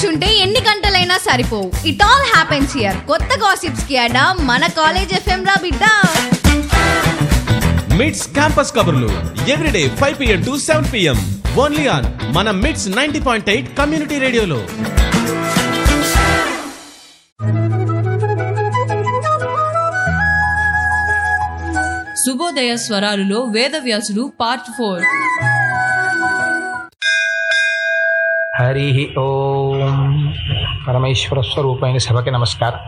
కూర్చుంటే ఎన్ని గంటలైనా సరిపోవు ఇట్ ఆల్ హ్యాపెన్స్ హియర్ కొత్త గాసిప్స్ కి అడా మన కాలేజ్ ఎఫ్ఎం రా బిడ్డ మిడ్స్ క్యాంపస్ కబుర్లు everyday five PM to seven PM only on మన MIDS ninety point eight community రేడియోలో శుభోదయ స్వరాలులో వేదవ్యాసుడు పార్ట్ ఫోర్ హరి ఓం పరమేశ్వర స్వరూపమైన సభకి నమస్కారం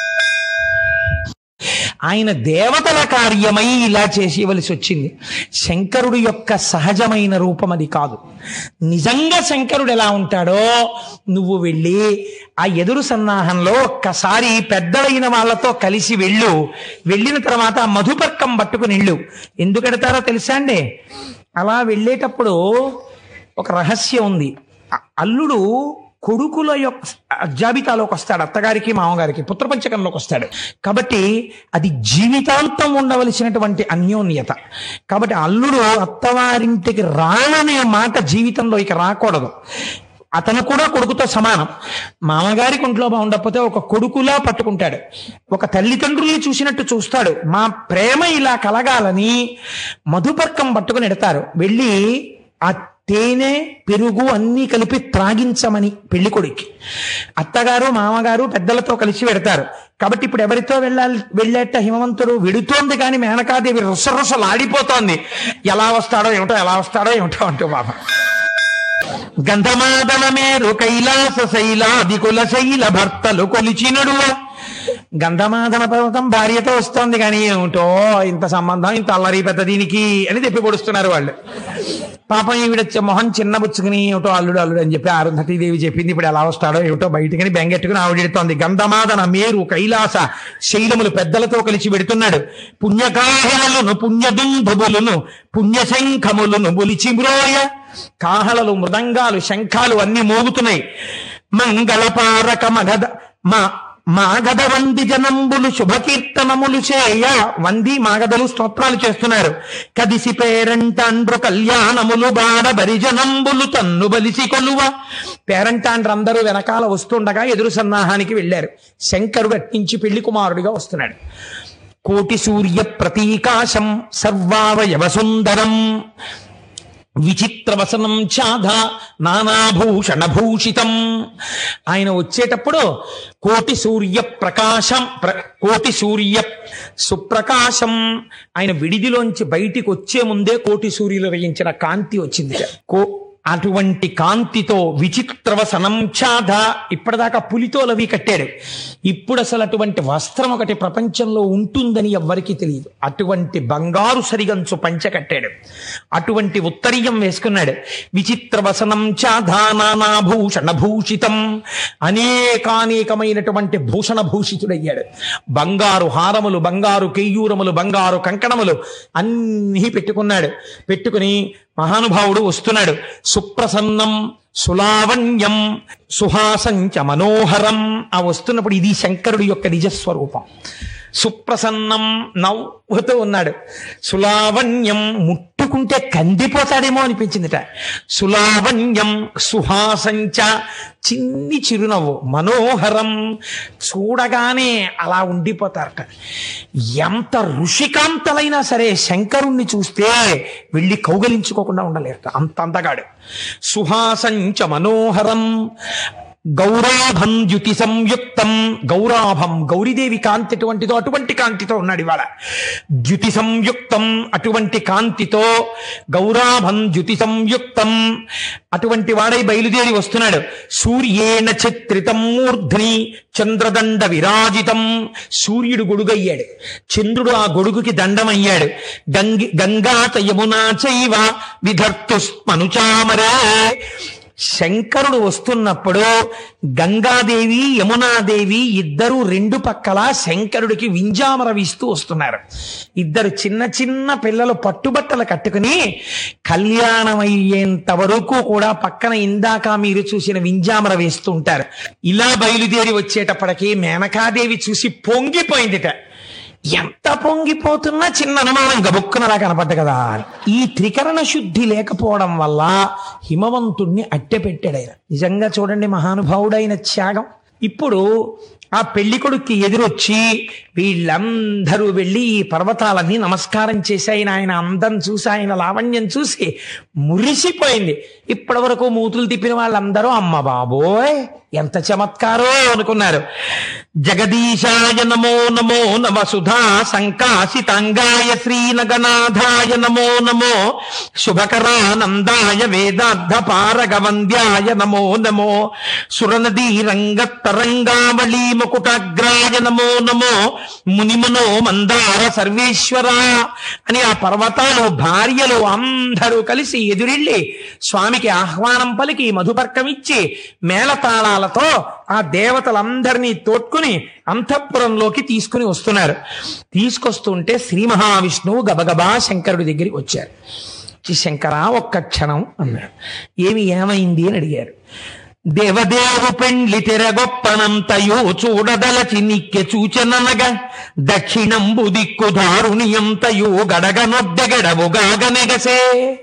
ఆయన దేవతల కార్యమై ఇలా చేసేవలసి వచ్చింది శంకరుడు యొక్క సహజమైన రూపం అది కాదు నిజంగా శంకరుడు ఎలా ఉంటాడో నువ్వు వెళ్ళి ఆ ఎదురు సన్నాహంలో ఒక్కసారి పెద్దలైన వాళ్ళతో కలిసి వెళ్ళు వెళ్ళిన తర్వాత ఆ మధుపర్కం పట్టుకుని వెళ్ళు ఎందుకెడతారో తెలుసా అండి అలా వెళ్ళేటప్పుడు ఒక రహస్యం ఉంది అ- అల్లుడు కొడుకుల యొక్క జాబితాలోకి వస్తాడు అత్తగారికి మామగారికి పుత్రపంచకంలోకి వస్తాడు కాబట్టి అది జీవితాంతం ఉండవలసినటువంటి అన్యోన్యత కాబట్టి అల్లుడు అత్తవారింటికి రాననే మాట జీవితంలో ఇక రాకూడదు అతను కూడా కొడుకుతో సమానం మామగారికి ఒంట్లో బాగుండకపోతే ఒక కొడుకులా పట్టుకుంటాడు ఒక తల్లిదండ్రుల్ని చూసినట్టు చూస్తాడు మా ప్రేమ ఇలా కలగాలని మధుపర్కం పట్టుకుని ఎడతారు వెళ్ళి ఆ తేనె పెరుగు అన్నీ కలిపి త్రాగించమని పెళ్లి కొడుక్కి అత్తగారు మామగారు పెద్దలతో కలిసి పెడతారు కాబట్టి ఇప్పుడు ఎవరితో వెళ్ళాలి వెళ్ళేట హిమవంతుడు విడుతోంది కానీ మేనకాదేవి రుసరుసలాడిపోతోంది ఎలా వస్తాడో ఏమిటో ఎలా వస్తాడో ఏమిటో అంటూ బాబా గంధమాదన మేరు కైలాస శైలాది కుల శైల భర్తలు కొలిచినడు గంధమాదన పర్వతం భార్యతో వస్తోంది కానీ ఏమిటో ఇంత సంబంధం ఇంత అల్లరి పెద్ద దీనికి అని తెప్పి పొడుస్తున్నారు వాళ్ళు పాపం ఈవిడ చ- మొహం చిన్నబుచ్చుకుని ఏమిటో అల్లుడు అల్లుడు అని చెప్పి అరుంధతీదేవి చెప్పింది ఇప్పుడు ఎలా వస్తాడో ఏమిటో బయటికని బెంగెట్టుకుని ఆవిడెడుతోంది గంధమాదన మేరు కైలాస శైలములు పెద్దలతో కలిసి పెడుతున్నాడు పుణ్యకాహలను పుణ్యదుంధుబులను పుణ్యశంఖములను బొలిచి మ్రోయ కాహళలు మృదంగాలు శంఖాలు అన్ని మోగుతున్నాయి మంగళపారక మగధ మా మాగధ వంది జనంబులు శుభకీర్తనములు చేయ వంది మాగధలు స్తోత్రాలు చేస్తున్నారు కదిసి పేరంటాండ్రు కళ్యాణములు బాడ బరిజనంబులు తన్ను బలిసి కొలువ పేరంటాండ్రు అందరూ వెనకాల వస్తుండగా ఎదురు సన్నాహానికి వెళ్ళారు శంకరుడు అట్టించి పెళ్లి కుమారుడిగా వస్తున్నాడు కోటి సూర్య ప్రతీకాశం సర్వావయవ సుందరం విచిత్రవసనం చాధ నానాభూషణ భూషితం ఆయన వచ్చేటప్పుడు కోటి సూర్య ప్రకాశం ప్ర- కోటి సూర్య సుప్రకాశం ఆయన విడిదిలోంచి బయటికి వచ్చే ముందే కోటి సూర్యులు వేయించిన కాంతి వచ్చింది కో అటువంటి కాంతితో విచిత్రవసనం చాధ ఇప్పటిదాకా పులితోలవి కట్టాడు ఇప్పుడు అసలు అటువంటి వస్త్రం ఒకటి ప్రపంచంలో ఉంటుందని ఎవ్వరికీ తెలియదు అటువంటి బంగారు సరిగంచు పంచ కట్టాడు అటువంటి ఉత్తరీయం వేసుకున్నాడు విచిత్రవసనం చాధానాభూషణ భూషితం అనేకానేకమైనటువంటి భూషణ భూషితుడయ్యాడు బంగారు హారములు బంగారు కెయ్యూరములు బంగారు కంకణములు అన్నీ పెట్టుకున్నాడు పెట్టుకుని మహానుభావుడు వస్తున్నాడు సుప్రసన్నం సులావణ్యం సుహాసంచ మనోహరం ఆ వస్తున్నప్పుడు ఇది శంకరుడి యొక్క నిజస్వరూపం సుప్రసన్నం నవ్వుతూ ఉన్నాడు సులావణ్యం ముట్టుకుంటే కందిపోతాడేమో అనిపించిందిట సులావణ్యం సుహాసంచ చిన్ని చిరునవ్వు మనోహరం చూడగానే అలా ఉండిపోతారట ఎంత ఋషికాంతలైనా సరే శంకరుణ్ణి చూస్తే వెళ్ళి కౌగలించుకోకుండా ఉండలేరట అంత అందగాడు సుహాసంచ మనోహరం గౌరాభం ద్యుతి సంయుక్తం గౌరాభం గౌరీదేవి కాంతి ఎటువంటిదో అటువంటి కాంతితో ఉన్నాడు ఇవాళ ద్యుతి సంయుక్తం అటువంటి కాంతితో గౌరాభం ద్యుతి సంయుక్తం అటువంటి వాడై బయలుదేరి వస్తున్నాడు సూర్యేణ చిత్రితం మూర్ధ్ని చంద్రదండ విరాజితం సూర్యుడు గొడుగయ్యాడు చంద్రుడు ఆ గొడుగుకి దండమయ్యాడు గంగి గంగాత యమునా చైవ విధర్తుస్మనుచామరే శంకరుడు వస్తున్నప్పుడు గంగాదేవి యమునాదేవి ఇద్దరు రెండు పక్కల శంకరుడికి వింజామర వీస్తూ వస్తున్నారు ఇద్దరు చిన్న చిన్న పిల్లలు పట్టుబట్టలు కట్టుకుని కళ్యాణం అయ్యేంత వరకు కూడా పక్కన ఇందాక మీరు చూసిన వింజామర వేస్తూ ఉంటారు ఇలా బయలుదేరి వచ్చేటప్పటికి మేనకాదేవి చూసి పొంగిపోయిందిట ఎంత పొంగిపోతున్నా చిన్న అనుమానం గబుక్కునలా కనపడ్డ కదా ఈ త్రికరణ శుద్ధి లేకపోవడం వల్ల హిమవంతుణ్ణి అట్టె పెట్టాడు ఆయన నిజంగా చూడండి మహానుభావుడైన త్యాగం ఇప్పుడు ఆ పెళ్లి కొడుక్కి ఎదురొచ్చి వీళ్ళందరూ వెళ్ళి ఈ పర్వతాలన్నీ నమస్కారం చేసి ఆయన ఆయన అందం చూసి ఆయన లావణ్యం చూసి మురిసిపోయింది ఇప్పటి వరకు మూతులు తిప్పిన వాళ్ళందరూ అమ్మ బాబోయ్ ఎంత చమత్కారో అనుకున్నారు జగదీశాయ నమో నమో నమ సుధా సంకాశితాంగాయ శ్రీనగనాథాయ నమో నమో శుభకరానందాయ వేదార్థ పారగవంద్యాయ నమో నమో సురనదీ రంగత్తరంగావళీ ముకుటాగ్రాయ నమో నమో మునిమనో మందార సర్వేశ్వర అని ఆ పర్వతాలు భార్యలు అందరూ కలిసి ఎదురెళ్ళి స్వామికి ఆహ్వానం పలికి మధుపర్కమిచ్చి మేళతాళాలతో ఆ దేవతలందరినీ తోడ్కుని అంతఃపురంలోకి తీసుకుని వస్తున్నారు తీసుకొస్తుంటే శ్రీ మహావిష్ణువు గబగబా శంకరుడి దగ్గరికి వచ్చారు వచ్చి శంకరా ఒక్క క్షణం అన్నాడు ఏమి ఏమైంది అని అడిగారు దేవదేవు పెండ్లి తెరగొప్పనంతయో చూడదలచి నిక్కె చూచననగా దక్షిణంబు దిక్కు దారుణియంతయో గడగనొద్దెగడవుగాగనెగసే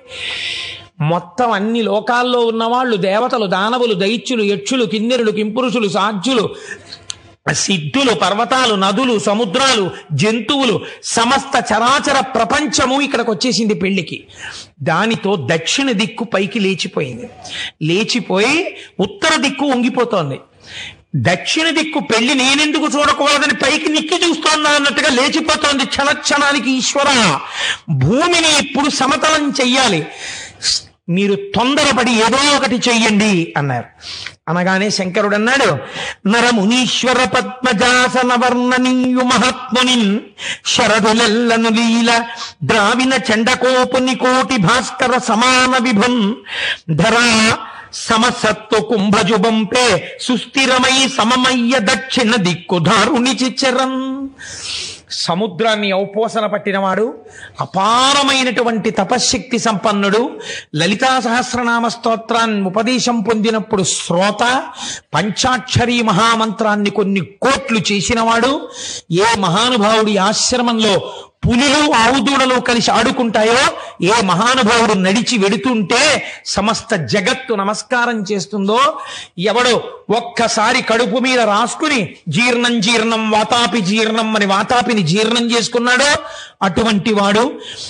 మొత్తం అన్ని లోకాల్లో ఉన్నవాళ్ళు దేవతలు దానవులు దైత్యులు యక్షులు కిన్నెరులు కింపురుషులు సాధ్యులు సిద్ధులు పర్వతాలు నదులు సముద్రాలు జంతువులు సమస్త చరాచర ప్రపంచము ఇక్కడికి వచ్చేసింది పెళ్లికి దానితో దక్షిణ దిక్కు పైకి లేచిపోయింది లేచిపోయి ఉత్తర దిక్కు వంగిపోతోంది దక్షిణ దిక్కు పెళ్లి నేనెందుకు చూడకూడదని పైకి నిక్కి చూస్తోందా అన్నట్టుగా లేచిపోతోంది క్షణక్షణానికి ఈశ్వర భూమిని ఇప్పుడు సమతలం చెయ్యాలి మీరు తొందరపడి ఏదో ఒకటి చెయ్యండి అన్నారు అనగానే శంకరుడు అన్నాడు నరమునీశ్వర పద్మజాసన వర్ణనీయు మహాత్ముని శరదులెల్లను లీల ద్రావిన చండకోపుని కోటి భాస్కర సమాన విభున్ ధరా సమసత్తు కుంభజుబంపే సుస్థిరమై సమమయ్య దక్షిణ దిక్కు దారుణి చిచ్చరన్ సముద్రాన్ని ఔపోసన పట్టినవాడు అపారమైనటువంటి తపశ్శక్తి సంపన్నుడు లలితా సహస్రనామ స్తోత్రాన్ని ఉపదేశం పొందినప్పుడు శ్రోత పంచాక్షరీ మహామంత్రాన్ని కొన్ని కోట్లు చేసినవాడు ఏ మహానుభావుడి ఆశ్రమంలో పులులు ఆవుదూడలు కలిసి ఆడుకుంటాయో ఏ మహానుభావుడు నడిచి వెడుతుంటే సమస్త జగత్తు నమస్కారం చేస్తుందో ఎవడో ఒక్కసారి కడుపు మీద రాసుకుని జీర్ణం జీర్ణం వాతాపి జీర్ణం అని వాతాపిని జీర్ణం చేసుకున్నాడో అటువంటి వాడు